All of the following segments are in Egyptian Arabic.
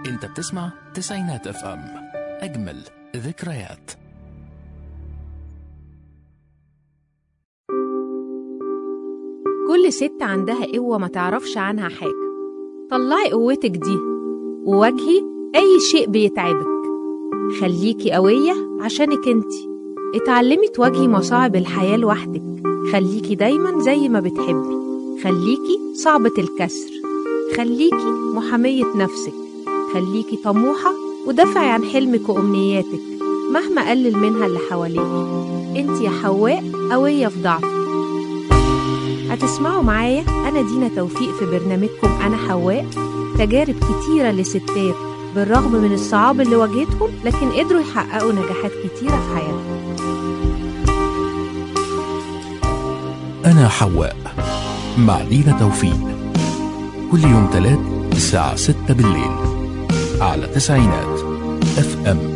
انت بتسمع تسعينات اف ام اجمل ذكريات كل ست عندها قوة ما تعرفش عنها حاجة طلعي قوتك دي وواجهي أي شيء بيتعبك خليكي قوية عشانك انتي اتعلمي تواجهي مصاعب الحياة لوحدك خليكي دايما زي ما بتحبي خليكي صعبة الكسر خليكي محامية نفسك خليكي طموحة ودافعي عن حلمك وأمنياتك مهما قلل منها اللي حواليك انت يا حواء قوية في ضعفك هتسمعوا معايا أنا دينا توفيق في برنامجكم أنا حواء تجارب كتيرة لستات بالرغم من الصعاب اللي واجهتهم لكن قدروا يحققوا نجاحات كتيرة في حياتهم أنا حواء مع دينا توفيق كل يوم تلات الساعة ستة بالليل على تسعينات اف ام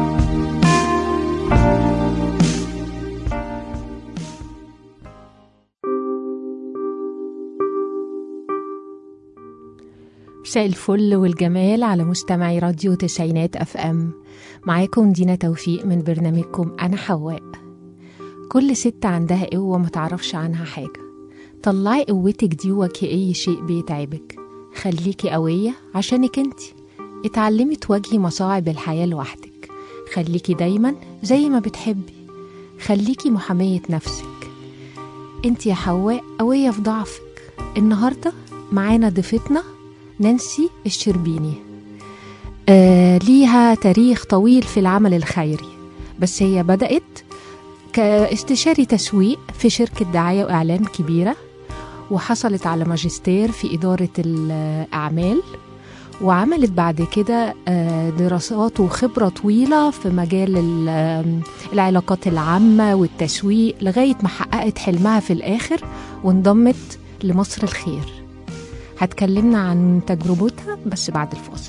مساء الفل والجمال على مستمعي راديو تسعينات اف ام معاكم دينا توفيق من برنامجكم انا حواء كل ست عندها قوة ما تعرفش عنها حاجة طلعي قوتك دي وواجهي اي شيء بيتعبك خليكي قوية عشانك انتي اتعلمي تواجهي مصاعب الحياة لوحدك خليكي دايما زي ما بتحبي خليكي محامية نفسك انتي يا حواء قوية في ضعفك النهاردة معانا ضيفتنا نانسي الشربيني آه ليها تاريخ طويل في العمل الخيري بس هي بدأت كاستشاري تسويق في شركة دعاية وإعلان كبيرة وحصلت على ماجستير في إدارة الأعمال وعملت بعد كده آه، دراسات وخبرة طويلة في مجال ال- آم، العلاقات العامة والتسويق لغاية ما حققت حلمها في الآخر وانضمت لمصر الخير هتكلمنا عن تجربتها بس بعد الفاصل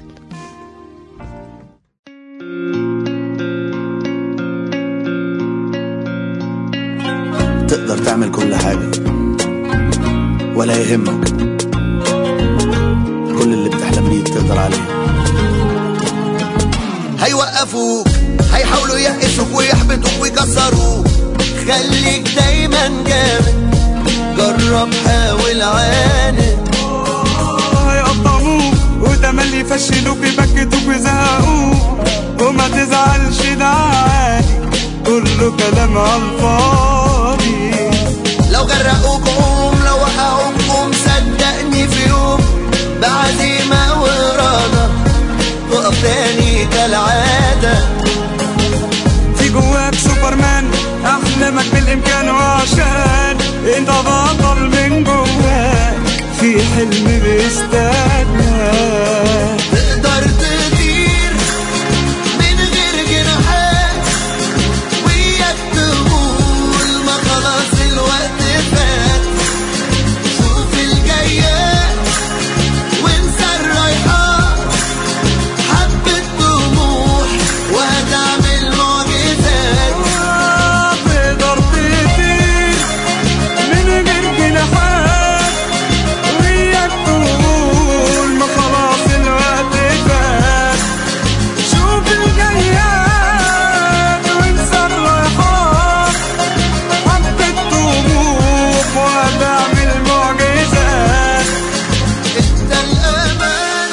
تقدر تعمل كل حاجة ولا يهمك كل اللي بتحلم بيه تقدر عليه هيوقفوك هيحاولوا يقسوك ويحبطوك ويكسروك خليك دايما جامد جرب حاول عاند هيقطعوك وتملي يفشلوك يبكتوك ويزهقوك وما تزعلش ده عادي كله كلام على الفاضي لو غرقوك قوم لو وقعوك قوم صدقني في يوم بعزيمة وإرادة تقف تاني كالعادة في جواك سوبرمان احلامك بالامكان وعشان انت بطل من جواك في حلم بيستناك تقدر تطير من غير جناحات وياك تقول ما خلاص الوقت فات شوف الجايات وانسى الرايحات حبة طموح وهتعمل معجزات تقدر تطير من غير جناحات وياك تقول ما خلاص الوقت فات شوف الجيات وانسى الرايحات حبة طموح وهتعمل معجزات انت الأمان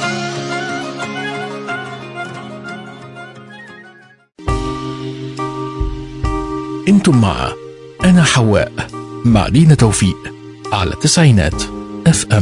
انتم مع أنا حواء مع دينا توفيق على تسعينات اف ام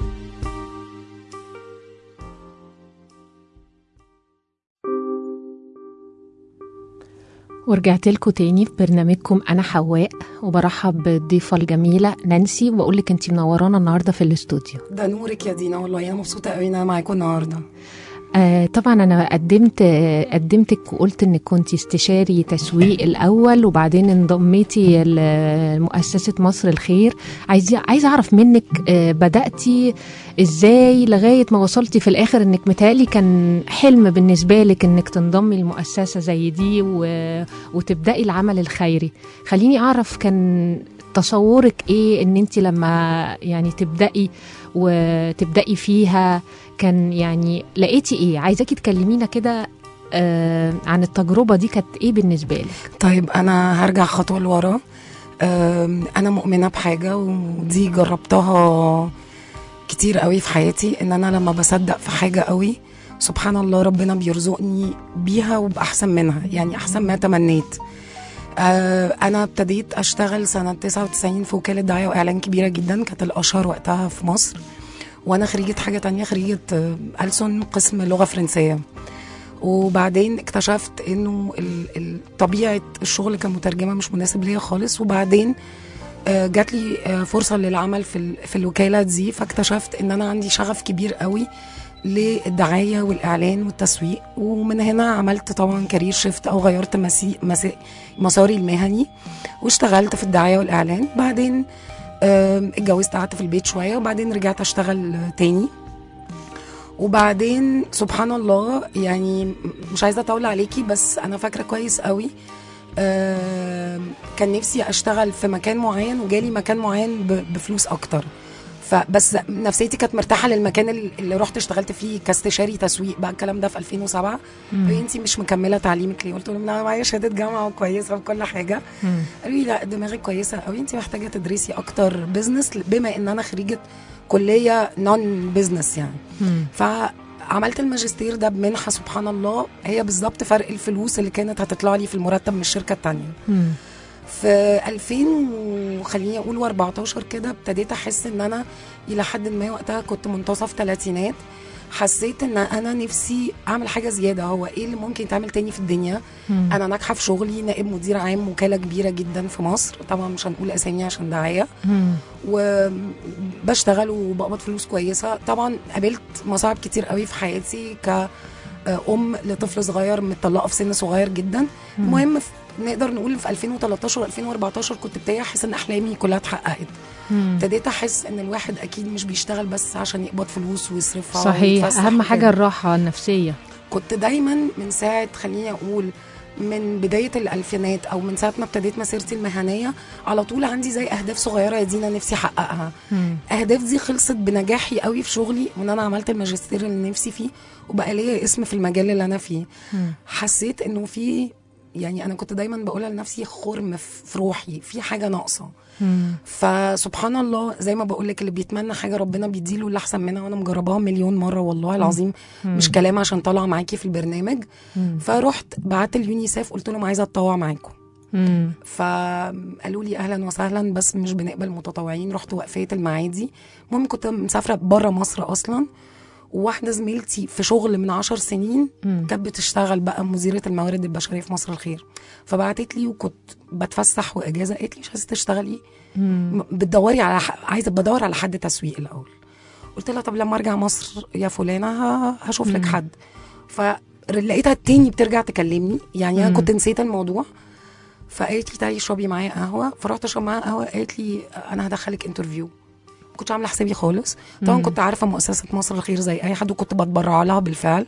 ورجعت لكم تاني في برنامجكم أنا حواء وبرحب بالضيفة الجميلة نانسي وبقول لك أنت منورانا النهاردة في الاستوديو ده نورك يا دينا والله انا مبسوطه قوي ان انا معاكم النهارده آه طبعا أنا قدمت آه قدمتك وقلت إنك كنت استشاري تسويق الأول وبعدين انضميتي لمؤسسة مصر الخير عايزة عايزة أعرف منك آه بدأتي إزاي لغاية ما وصلتي في الآخر إنك متهيألي كان حلم بالنسبة لك إنك تنضمي لمؤسسة زي دي و... وتبدأي العمل الخيري خليني أعرف كان تصورك ايه ان انت لما يعني تبدأي وتبدأي فيها كان يعني لقيتي ايه عايزاكي تكلمينا كده آه عن التجربة دي كانت ايه بالنسبة لك طيب انا هرجع خطوه لورا أم، انا مؤمنه بحاجه ودي جربتها كتير قوي في حياتي ان انا لما بصدق في حاجه قوي سبحان الله ربنا بيرزقني بيها وباحسن منها يعني احسن ما تمنيت آه، انا ابتديت اشتغل سنه 99 في وكاله دعايه واعلان كبيره جدا كانت الاشهر وقتها في مصر وانا خريجه حاجه تانية خريجه آه، ألسن قسم لغه فرنسيه وبعدين اكتشفت انه ال- ال- طبيعه الشغل كمترجمه مش مناسب ليا خالص وبعدين آه، جات لي آه، فرصه للعمل في ال- في الوكاله دي فاكتشفت ان انا عندي شغف كبير قوي للدعايه والاعلان والتسويق ومن هنا عملت طبعا كارير شيفت او غيرت مسي مسي مساري المهني واشتغلت في الدعايه والاعلان بعدين آم، اتجوزت قعدت في البيت شويه وبعدين رجعت اشتغل آه، تاني وبعدين سبحان الله يعني مش عايزه اطول عليكي بس انا فاكره كويس قوي آم، كان نفسي اشتغل في مكان معين وجالي مكان معين ب- بفلوس اكتر فبس نفسيتي كانت مرتاحه للمكان اللي- اللي رحت اشتغلت فيه كاستشاري تسويق بقى الكلام ده في 2007 انت مش مكمله تعليمك ليه قلت لهم انا معايا شهاده جامعه وكويسه وكل حاجه قالوا لي لا دماغك كويسه قوي انت محتاجه تدرسي اكتر بزنس بما ان انا خريجه كليه نون بزنس يعني فعملت الماجستير ده بمنحه سبحان الله هي بالظبط فرق الفلوس اللي كانت هتطلع لي في المرتب من الشركه التانية في 2000 وخليني اقول و14 كده ابتديت احس ان انا الى حد ما وقتها كنت منتصف ثلاثينات حسيت ان انا نفسي اعمل حاجه زياده هو ايه اللي ممكن يتعمل تاني في الدنيا انا ناجحه في شغلي نائب مدير عام وكاله كبيره جدا في مصر طبعا مش هنقول اسامي عشان دعايه وبشتغل وبقبض فلوس كويسه طبعا قابلت مصاعب كتير قوي في حياتي ك ام لطفل صغير متطلقه في سن صغير جدا المهم في- نقدر نقول في 2013 و2014 كنت ابتدي احس ان احلامي كلها اتحققت ابتديت احس ان الواحد اكيد مش بيشتغل بس عشان يقبض فلوس ويصرفها صحيح ويتفسح اهم حاجة وكده. الراحة النفسية كنت دايما من ساعه خليني اقول من بدايه الالفينات او من ساعه ما ابتديت مسيرتي المهنيه على طول عندي زي اهداف صغيره يا دينا نفسي احققها اهداف دي خلصت بنجاحي قوي في شغلي وان انا عملت الماجستير اللي نفسي فيه وبقى ليا اسم في المجال اللي انا فيه حسيت انه في يعني انا كنت دايما بقولها لنفسي خرم في في روحي في حاجه ناقصه فسبحان الله زي ما بقول لك اللي بيتمنى حاجه ربنا بيديله اللي احسن منها وانا مجرباها مليون مره والله العظيم مش كلام عشان طالعه معاكي في البرنامج فرحت بعت اليونيسيف قلت لهم عايزه اتطوع معاكم مم. فقالوا لي اهلا وسهلا بس مش بنقبل متطوعين رحت وقفيه المعادي المهم كنت مسافره بره مصر اصلا وواحده زميلتي في شغل من عشر سنين كانت بتشتغل بقى مديره الموارد البشريه في مصر الخير فبعتت لي وكنت بتفسح واجازه قالت لي مش عايزه تشتغلي م- بتدوري على ح... عايزه بدور على حد تسويق الاول قلت لها طب لما ارجع مصر يا فلانه ه- هشوف لك حد فلقيتها تاني بترجع تكلمني يعني انا كنت نسيت الموضوع فقالت لي تعالي اشربي معايا قهوه فرحت اشرب معاها قهوه قالت لي انا هدخلك انترفيو ما كنتش عامله حسابي خالص طبعا كنت عارفه مؤسسه مصر الخير زي اي حد وكنت بتبرع لها بالفعل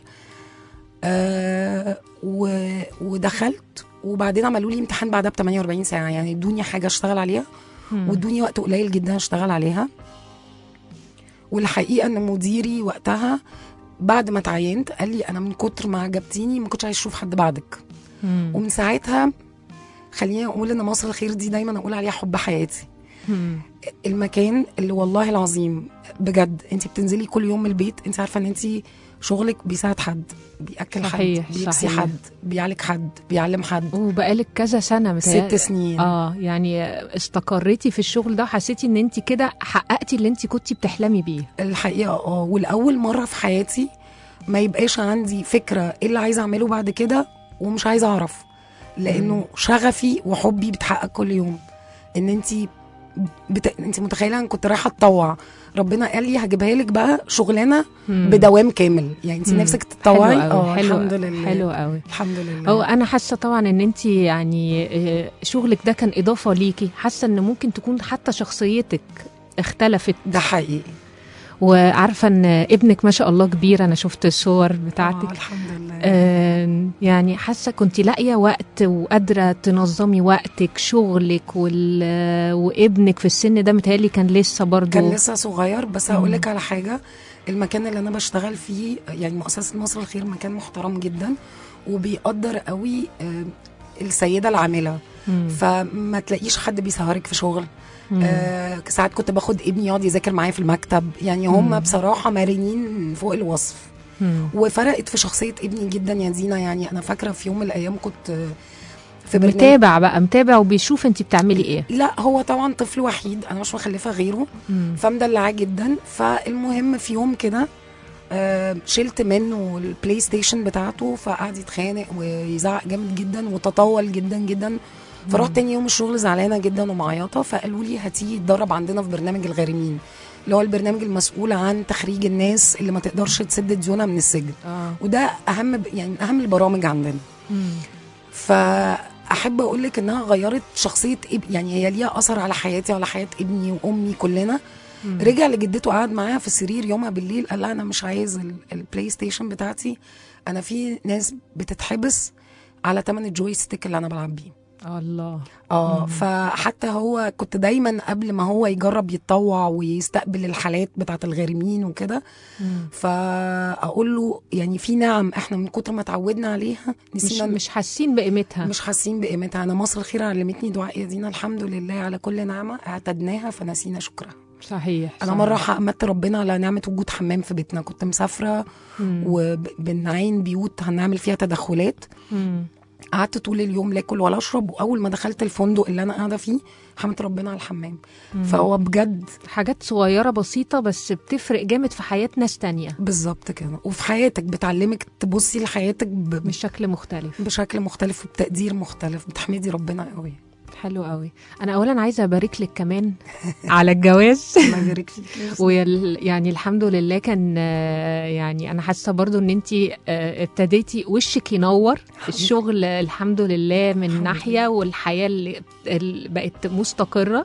آه و... ودخلت وبعدين عملوا لي امتحان بعدها ب 48 ساعه يعني ادوني حاجه اشتغل عليها وادوني وقت قليل جدا اشتغل عليها والحقيقه ان مديري وقتها بعد ما اتعينت قال لي انا من كتر ما عجبتيني ما كنتش عايز اشوف حد بعدك ومن ساعتها خليني اقول ان مصر الخير دي دايما اقول عليها حب حياتي المكان اللي والله العظيم بجد انت بتنزلي كل يوم من البيت انت عارفه ان انت شغلك بيساعد حد بياكل صحيح، حد بيكسي صحيح. حد بيعالج حد بيعلم حد وبقالك كذا سنة متهيأ- ست سنين اه يعني استقريتي في الشغل ده وحسيتي ان انت كده حققتي اللي انت كنتي بتحلمي بيه الحقيقه اه والاول مره في حياتي ما يبقاش عندي فكره ايه اللي عايزه اعمله بعد كده ومش عايزه اعرف لانه شغفي وحبي بيتحقق كل يوم ان انت بت... انت متخيله انا كنت رايحه اتطوع ربنا قال لي هجيبها لك بقى شغلانه بدوام كامل يعني انت نفسك تتطوعي حلو قوي اه حلو الحمد لله حلو قوي الحمد لله هو انا حاسه طبعا ان انت يعني آه، شغلك ده كان اضافه ليكي حاسه ان ممكن تكون حتى شخصيتك اختلفت ده حقيقي وعارفه ان ابنك ما شاء الله كبير انا شفت الصور آه بتاعتك الحمد لله آه، يعني حاسه كنت لاقيه وقت وقادره تنظمي وقتك شغلك وال... وابنك في السن ده متهيألي كان لسه برضو كان لسه صغير بس مم. هقول لك على حاجه المكان اللي انا بشتغل فيه يعني مؤسسه مصر الخير مكان محترم جدا وبيقدر قوي آه، السيده العامله مم. فما تلاقيش حد بيسهرك في شغل مم. آه ساعات كنت باخد ابني يقعد يذاكر معايا في المكتب يعني هم مم. بصراحه مرنين فوق الوصف مم. وفرقت في شخصيه ابني جدا يا دينا يعني انا فاكره في يوم من الايام كنت آه، في برنامج متابع بقى متابع وبيشوف انت بتعملي ايه لا هو طبعا طفل وحيد انا مش مخلفه غيره مم. فمدلعاه جدا فالمهم في يوم كده آه، شلت منه البلاي ستيشن بتاعته فقعد يتخانق ويزعق جامد جدا وتطول جدا جدا فرحت تاني يوم الشغل زعلانه جدا ومعيطه فقالوا لي هتيجي تدرب عندنا في برنامج الغارمين اللي هو البرنامج المسؤول عن تخريج الناس اللي ما تقدرش تسد ديونها من السجن اه وده اهم ب- يعني من اهم البرامج عندنا مم. فاحب اقول لك انها غيرت شخصيه اب يعني هي ليها اثر على حياتي وعلى حياه ابني وامي كلنا مم. رجع لجدته قعد معاها في السرير يومها بالليل قال لها انا مش عايز ال- البلاي ستيشن بتاعتي انا في ناس بتتحبس على تمن الجوي ستيك اللي انا بلعب بيه الله اه فحتى هو كنت دايما قبل ما هو يجرب يتطوع ويستقبل الحالات بتاعت الغارمين وكده مم. فاقول له يعني في نعم احنا من كتر ما اتعودنا عليها مش نسينا مش حاسين بقيمتها مش حاسين بقيمتها انا مصر الخير علمتني دعاء يا دينا الحمد لله على كل نعمه اعتدناها فنسينا شكرها صحيح انا صحيح. مره حمدت ربنا على نعمه وجود حمام في بيتنا كنت مسافره مم. وبنعين بيوت هنعمل فيها تدخلات مم. قعدت طول اليوم لا اكل ولا اشرب واول ما دخلت الفندق اللي انا قاعده فيه حمدت ربنا على الحمام فهو بجد حاجات صغيره بسيطه بس بتفرق جامد في حياه ناس تانية بالظبط كده وفي حياتك بتعلمك تبصي لحياتك ب... بشكل مختلف بشكل مختلف وبتقدير مختلف بتحمدي ربنا قوي حلو قوي انا اولا عايزه ابارك لك كمان على الجواز الله يبارك فيك ويل يعني الحمد لله كان آه، يعني انا حاسه برضو ان انت ابتديتي وشك ينور الشغل الحمد لله من الحمد ناحيه والحياه اللي اللي بقت مستقره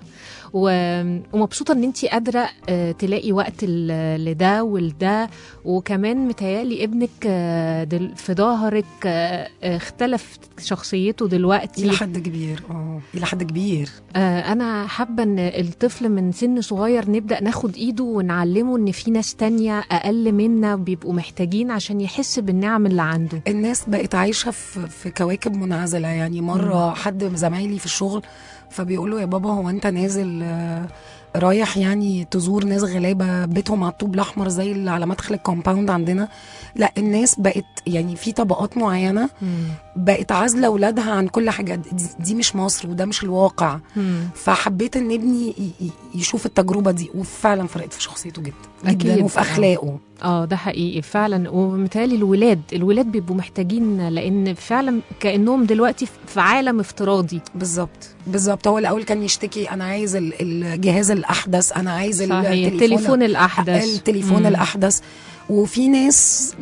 و- ومبسوطه ان انت قادره آه، تلاقي وقت ل- لده ولده وكمان متهيألي ابنك آه، دل- في ظهرك آه، آه، اختلف شخصيته دلوقتي الى حد كبير اه الى حد كبير آه، انا حابه ان الطفل من سن صغير نبدا ناخد ايده ونعلمه ان في ناس تانية اقل منا بيبقوا محتاجين عشان يحس بالنعم اللي عنده الناس بقت عايشه في في كواكب منعزله يعني مره حد من زمايلي في الشغل فبيقول له يا بابا هو انت نازل آه، رايح يعني تزور ناس غلابه بيتهم على الطوب الاحمر زي اللي على مدخل الكومباوند عندنا لا الناس بقت يعني في طبقات معينه بقت عازله اولادها عن كل حاجه دي, دي مش مصر وده مش الواقع فحبيت ان ابني ي- ي- يشوف التجربه دي وفعلا فرقت في شخصيته جدا أكيد. جدا وفي اخلاقه اه ده حقيقي فعلا ومتهيألي الولاد الولاد بيبقوا محتاجين لان فعلا كانهم دلوقتي في عالم افتراضي بالظبط بالظبط هو الاول كان يشتكي انا عايز ال- الجهاز الاحدث انا عايز صحيح التليفون الاحدث التليفون مم. الاحدث وفي ناس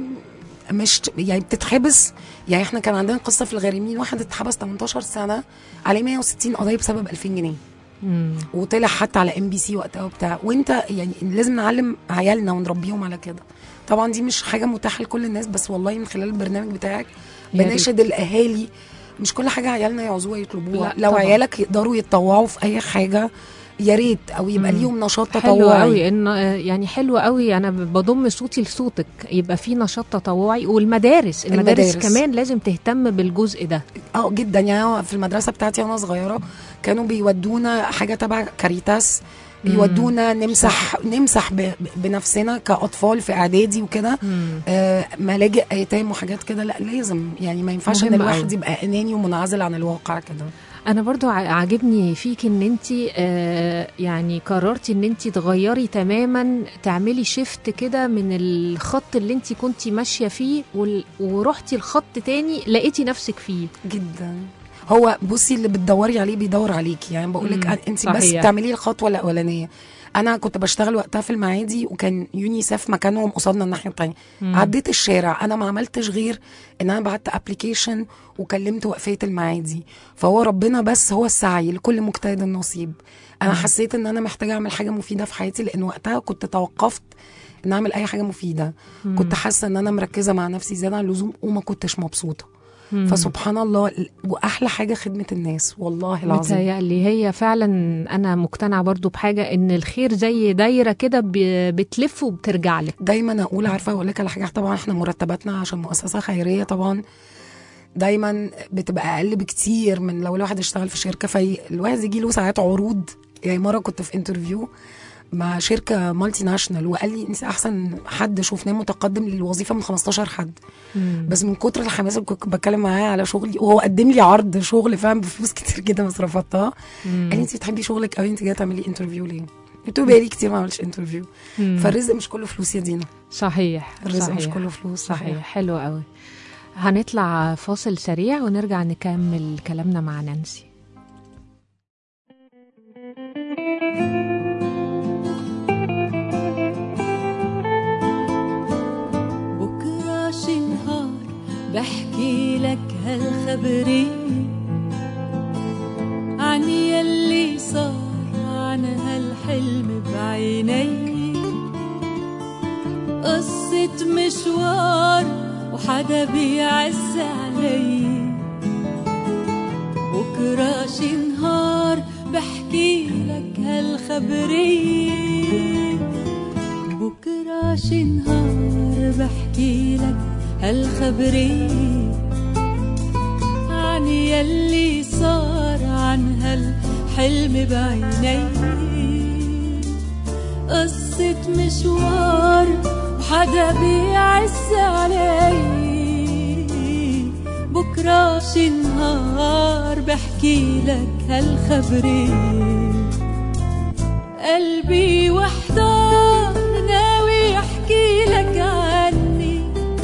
مش يعني بتتحبس يعني احنا كان عندنا قصه في الغارمين واحد اتحبس 18 سنه عليه 160 قضيه بسبب 2000 جنيه مم. وطلع حتى على ام بي سي وقتها وبتاع وانت يعني لازم نعلم عيالنا ونربيهم على كده طبعا دي مش حاجه متاحه لكل الناس بس والله من خلال البرنامج بتاعك يا ريت. بناشد الاهالي مش كل حاجه عيالنا يعوزوها يطلبوها لا، لو طبعا. عيالك يقدروا يتطوعوا في اي حاجه يا ريت او يبقى مم. ليهم نشاط حلو تطوعي قوي ان يعني حلو قوي انا بضم صوتي لصوتك يبقى في نشاط تطوعي والمدارس المدارس, المدارس. كمان لازم تهتم بالجزء ده اه جدا يعني أنا في المدرسه بتاعتي وانا صغيره كانوا بيودونا حاجه تبع كاريتاس مم. يودونا نمسح نمسح ب- ب- بنفسنا كاطفال في اعدادي وكده آه ملاجئ ايتام وحاجات كده لا لازم يعني ما ينفعش ان مهم الواحد أوي. يبقى اناني ومنعزل عن الواقع كده انا برضو ع- عاجبني فيك ان انت آه يعني قررتي ان انت تغيري تماما تعملي شيفت كده من الخط اللي انت كنتي ماشيه فيه وال- ورحتي لخط تاني لقيتي نفسك فيه جدا هو بصي اللي بتدوري عليه بيدور عليكي يعني بقول مم، لك انت بس صحيح. تعملي الخطوه الاولانيه انا كنت بشتغل وقتها في المعادي وكان يونيسف مكانهم قصادنا الناحيه التانية عديت الشارع انا ما عملتش غير ان انا بعت ابلكيشن وكلمت وقفيه المعادي فهو ربنا بس هو السعي لكل مجتهد النصيب انا حسيت ان انا محتاجه اعمل حاجه مفيده في حياتي لان وقتها كنت توقفت ان اعمل اي حاجه مفيده كنت حاسه ان انا مركزه مع نفسي زياده عن اللزوم وما كنتش مبسوطه فسبحان الله واحلى حاجه خدمه الناس والله العظيم متهيألي هي فعلا انا مقتنعه برضو بحاجه ان الخير زي دايره كده ب- بتلف وبترجع لك دايما اقول عارفه اقول لك على حاجه طبعا احنا مرتباتنا عشان مؤسسه خيريه طبعا دايما بتبقى اقل بكتير من لو الواحد اشتغل في شركه فالواحد يجي له ساعات عروض يعني مره كنت في انترفيو مع شركه مالتي ناشونال وقال لي انت احسن حد شفناه متقدم للوظيفه من 15 حد بس من كتر الحماس اللي كنت بتكلم معاه على شغلي وهو قدم لي عرض شغل فاهم بفلوس كتير جدا بس رفضتها قال لي انت بتحبي شغلك قوي انت جايه تعملي انترفيو ليه؟ قلت له بقالي كتير ما عملتش انترفيو فالرزق مش كله فلوس يا دينا صحيح الرزق صحيح. مش كله فلوس صحيح حلو قوي هنطلع فاصل سريع ونرجع نكمل كلامنا مع نانسي بكرة شي نهار بحكي لك هالخبرية عن يلي صار عن هالحلم بعيني قصة مشوار وحدا بيعز علي بكرة شي نهار بحكي لك هالخبرية بكرة شي نهار بحكي لك هالخبرية عن يلي صار عن هالحلم بعيني قصة مشوار وحدا بيعز علي بكرة شي نهار بحكي لك هالخبرية قلبي وحدار ناوي احكي لك عني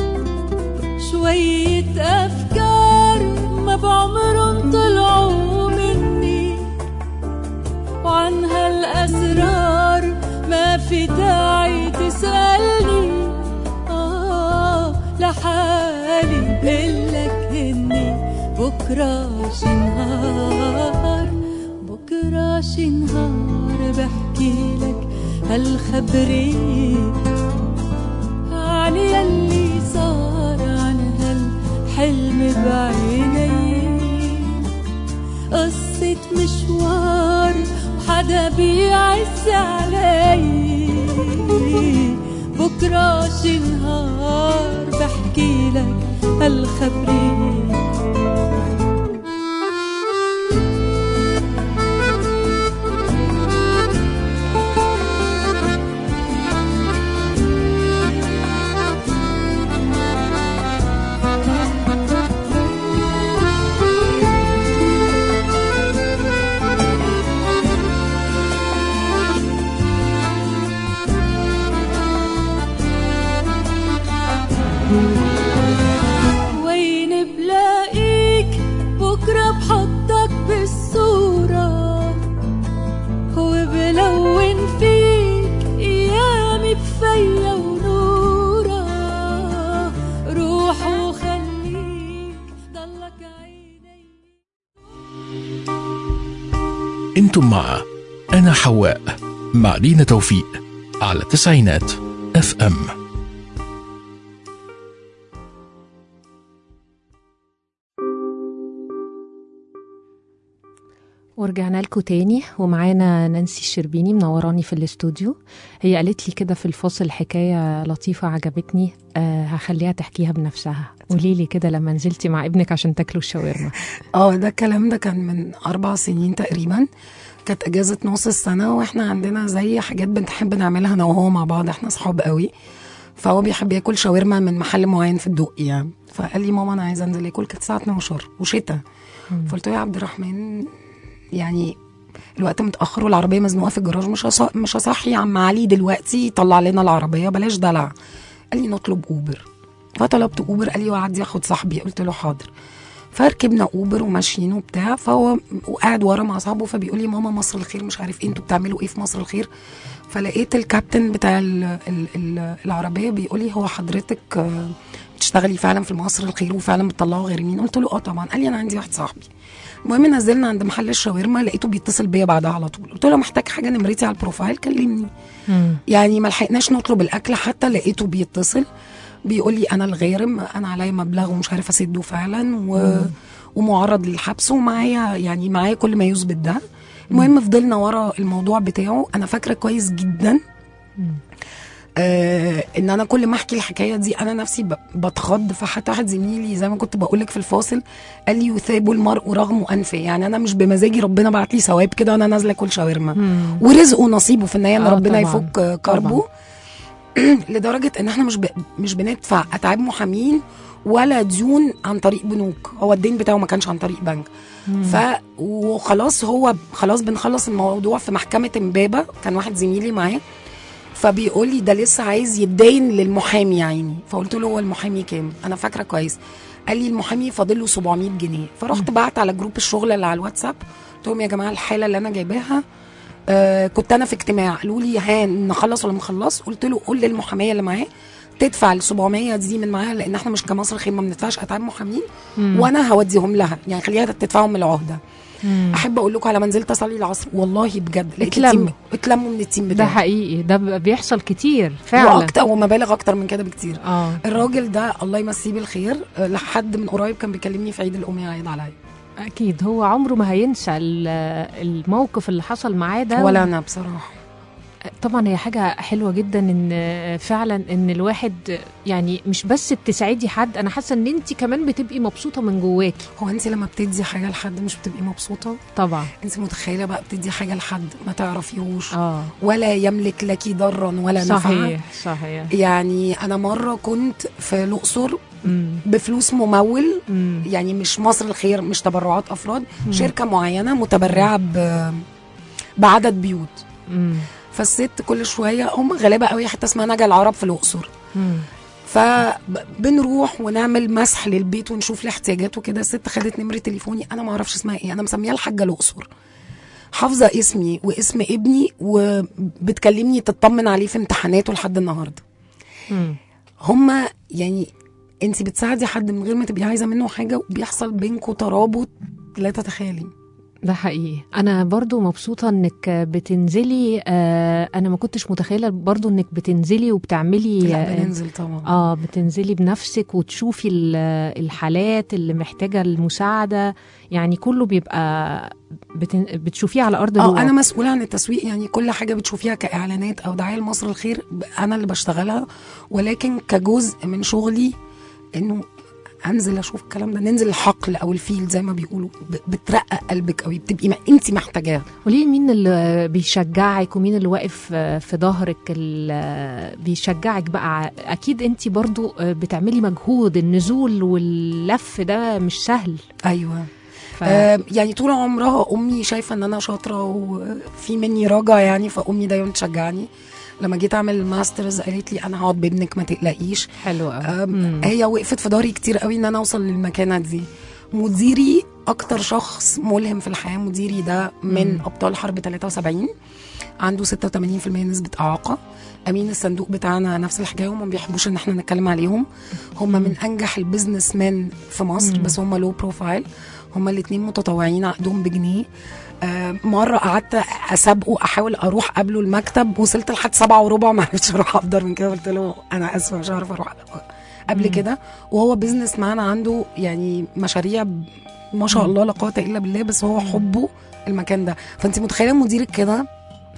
شوية افكار ما بعمرهم طلعوا مني وعن هالاسرار ما في داعي تسألني آه لحالي بقلك هني بكرة شي نهار بكرة شي نهار بحكي لك هالخبرية عن يلي صار عن هالحلم بعيني قصة مشوار وحدا بيعز علي بكرة شي نهار بحكي لك هالخبرية وين بلاقيك بكرة بحطك بالصورة وبلون فيك أيامي بفيا ونورة روح وخليك ضلك عيني انتم مع انا حواء مع لينا توفيق على تسعينات اف ام ورجعنا لكم تاني ومعانا نانسي الشربيني منوراني في الاستوديو هي قالت لي كده في الفاصل حكاية لطيفة عجبتني أه هخليها تحكيها بنفسها قولي لي كده لما نزلتي مع ابنك عشان تاكلوا الشاورما اه ده الكلام ده كان من اربع سنين تقريبا كانت اجازه نص السنه واحنا عندنا زي حاجات بنحب نعملها انا وهو مع بعض احنا صحاب قوي فهو بيحب ياكل شاورما من محل معين في الدقي يعني فقال لي ماما انا عايزه انزل اكل كانت الساعه 12 وشتا فقلت له يا عبد الرحمن يعني الوقت متاخر والعربيه مزنوقه في الجراج مش هص- مش هصحي يا عم علي دلوقتي يطلع لنا العربيه بلاش دلع قال لي نطلب اوبر فطلبت اوبر قال لي وعدي اخد صاحبي قلت له حاضر فركبنا اوبر وماشيين وبتاع فهو وقاعد ورا مع اصحابه فبيقول لي ماما مصر الخير مش عارف ايه انتوا بتعملوا ايه في مصر الخير فلقيت الكابتن بتاع ال ال ال العربيه بيقول لي هو حضرتك آه، بتشتغلي فعلا في مصر الخير وفعلا بتطلعوا غيرين قلت له اه طبعا قال لي انا عندي واحد صاحبي المهم نزلنا عند محل الشاورما لقيته بيتصل بيا بعدها على طول قلت له محتاج حاجه نمرتي على البروفايل كلمني مم. يعني ما لحقناش نطلب الاكل حتى لقيته بيتصل بيقول لي انا الغارم انا عليا مبلغ ومش عارف اسده فعلا و... ومعرض للحبس ومعايا يعني معايا كل ما يثبت ده المهم فضلنا ورا الموضوع بتاعه انا فاكره كويس جدا آه ان انا كل ما احكي الحكايه دي انا نفسي ب- بتخض فحتى واحد زميلي زي ما كنت بقول لك في الفاصل قال لي يثاب المرء رغم انفه يعني انا مش بمزاجي ربنا بعت لي ثواب كده وانا نازله كل شاورما ورزقه ونصيبه في النهايه ان آه ربنا طبعاً. يفك آه، كربه لدرجه ان احنا مش ب... مش بندفع اتعاب محامين ولا ديون عن طريق بنوك هو الدين بتاعه ما كانش عن طريق بنك ف وخلاص هو خلاص بنخلص الموضوع في محكمه امبابه كان واحد زميلي معاه فبيقول لي ده لسه عايز يتدين للمحامي يا عيني فقلت له هو المحامي كام انا فاكره كويس قال لي المحامي فاضل له 700 جنيه فرحت بعت على جروب الشغل اللي على الواتساب قلت لهم يا جماعه الحاله اللي انا جايباها آه كنت انا في اجتماع قالوا لي ها نخلص ولا ما نخلص قلت له قول للمحاميه اللي معاه تدفع ال 700 دي من معاها لان احنا مش كمصر خير ما بندفعش اتعاب محامين وانا هوديهم لها يعني خليها تدفعهم من العهده احب اقول لكم على ما نزلت اصلي العصر والله بجد لقيت اتلموا. التيم اتلموا من التيم ده بتاعي حقيقي ده ب- بيحصل كتير فعلا واكتر ومبالغ اكتر من كده بكتير اه الراجل ده الله يمسيه بالخير آه، لحد من قريب كان بيكلمني في عيد الام يعيد عليا اكيد هو عمره ما هينسى ال- الموقف اللي حصل معاه ده ولا انا بصراحه طبعا هي حاجة حلوة جدا ان فعلا ان الواحد يعني مش بس بتسعدي حد انا حاسة ان انت كمان بتبقي مبسوطة من جواكي هو انت لما بتدي حاجه لحد مش بتبقي مبسوطه طبعا انت متخيله بقى بتدي حاجه لحد ما تعرفيهوش اه ولا يملك لك ضرا ولا نفعا صحيح صحيح يعني انا مره كنت في الاقصر مم. بفلوس ممول مم. يعني مش مصر الخير مش تبرعات افراد شركه معينه متبرعه ب... بعدد بيوت مم. فالست كل شويه هم غلابه قوي حتى اسمها نجا العرب في الاقصر مم. فبنروح ونعمل مسح للبيت ونشوف الاحتياجات وكده الست خدت نمره تليفوني انا ما اعرفش اسمها ايه انا مسميها الحاجه الاقصر حافظه اسمي واسم ابني وبتكلمني تطمن عليه في امتحاناته لحد النهارده مم. هما يعني انت بتساعدي حد من غير ما تبقي عايزه منه حاجه وبيحصل بينكم ترابط لا تتخيلي ده حقيقي انا برضو مبسوطة انك بتنزلي آه انا ما كنتش متخيلة برضو انك بتنزلي وبتعملي لا آه، بننزل طبعا اه بتنزلي بنفسك وتشوفي ال- الحالات اللي محتاجة المساعدة يعني كله بيبقى بتن... بتشوفيه على أرض اه الواقع انا مسؤوله عن التسويق يعني كل حاجه بتشوفيها كاعلانات او دعايه لمصر الخير ب- انا اللي بشتغلها ولكن كجزء من شغلي انه انزل اشوف الكلام ده ننزل الحقل او الفيلد زي ما بيقولوا ب- بترقق قلبك قوي بتبقي ما انت محتاجاها قولي مين اللي بيشجعك ومين اللي واقف في ظهرك اللي بيشجعك بقى اكيد انت برضو بتعملي مجهود النزول واللف ده مش سهل ايوه ف... آه يعني طول عمرها امي شايفه ان انا شاطره وفي مني رجا يعني فامي دايما تشجعني لما جيت اعمل الماسترز قالت لي انا هقعد بابنك ما تقلقيش حلو قوي آم، هي وقفت في ظهري كتير قوي ان انا اوصل للمكانه دي مديري اكتر شخص ملهم في الحياه مديري ده من ابطال حرب 73 عنده 86% نسبه اعاقه امين الصندوق بتاعنا نفس الحكايه هم ما بيحبوش ان احنا نتكلم عليهم هم من انجح البيزنس مان في مصر بس هم لو بروفايل هم الاثنين متطوعين عقدهم بجنيه آه، مرة قعدت أسابقه أحاول أروح قبله المكتب وصلت لحد سبعة وربع ما عرفتش أروح أقدر من كده قلت له أنا آسفة مش هعرف أروح قبل كده وهو بيزنس مان عنده يعني مشاريع ب- ما شاء الله لا قوة إلا بالله بس هو حبه المكان ده فأنت متخيلة مديرك كده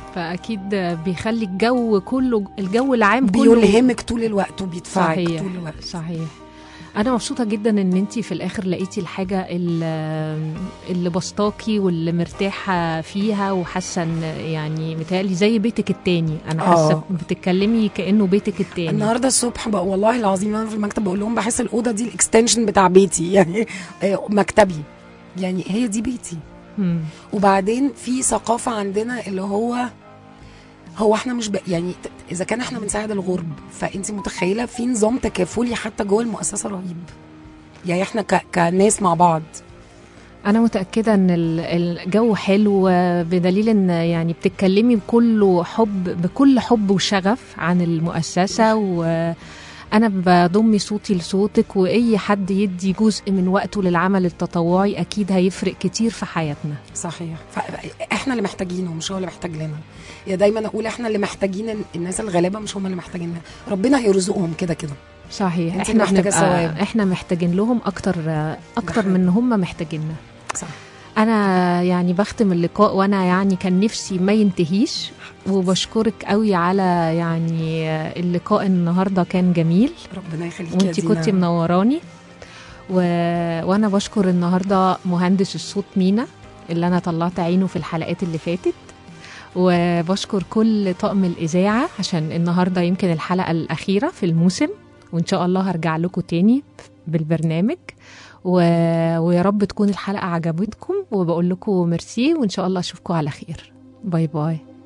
فاكيد بيخلي الجو كله الجو العام كله بيلهمك طول الوقت وبيدفعك صحيح طول الوقت صحيح انا مبسوطه جدا ان انت في الاخر لقيتي الحاجه اللي, اللي بسطاكي واللي مرتاحه فيها وحاسه ان يعني متهيألي زي بيتك التاني انا حاسه آه. بتتكلمي كانه بيتك التاني النهارده الصبح بقى والله العظيم انا في المكتب بقول لهم بحس الاوضه دي الاكستنشن بتاع بيتي يعني آه، مكتبي يعني هي دي بيتي مم. وبعدين في ثقافه عندنا اللي هو هو احنا مش ب... يعني ت- اذا كان احنا بنساعد الغرب فانت متخيله في نظام تكافلي حتى جوه المؤسسه رهيب يعني احنا ك... كناس مع بعض انا متاكده ان ال- الجو حلو بدليل ان يعني بتتكلمي بكل حب بكل حب وشغف عن المؤسسه وانا بضم صوتي لصوتك واي حد يدي جزء من وقته للعمل التطوعي اكيد هيفرق كتير في حياتنا صحيح ف... احنا اللي محتاجينه مش هو اللي محتاج لنا يا دايما اقول احنا اللي محتاجين ال- الناس الغلابه مش هم اللي محتاجيننا ربنا هيرزقهم كده كده صحيح انت احنا محتاجة بنبقى ثواب. احنا محتاجين لهم اكتر اكتر حقيقي. من ان هم محتاجيننا صح انا يعني بختم اللقاء وانا يعني كان نفسي ما ينتهيش وبشكرك قوي على يعني اللقاء النهارده كان جميل ربنا يخليك يا وانتي دينا. كنتي منوراني و... وانا بشكر النهارده مهندس الصوت مينا اللي انا طلعت عينه في الحلقات اللي فاتت وبشكر كل طاقم الاذاعه عشان النهارده يمكن الحلقه الاخيره في الموسم وان شاء الله هرجع لكم تاني بالبرنامج و... ويا رب تكون الحلقه عجبتكم وبقول لكم ميرسي وان شاء الله اشوفكم على خير باي باي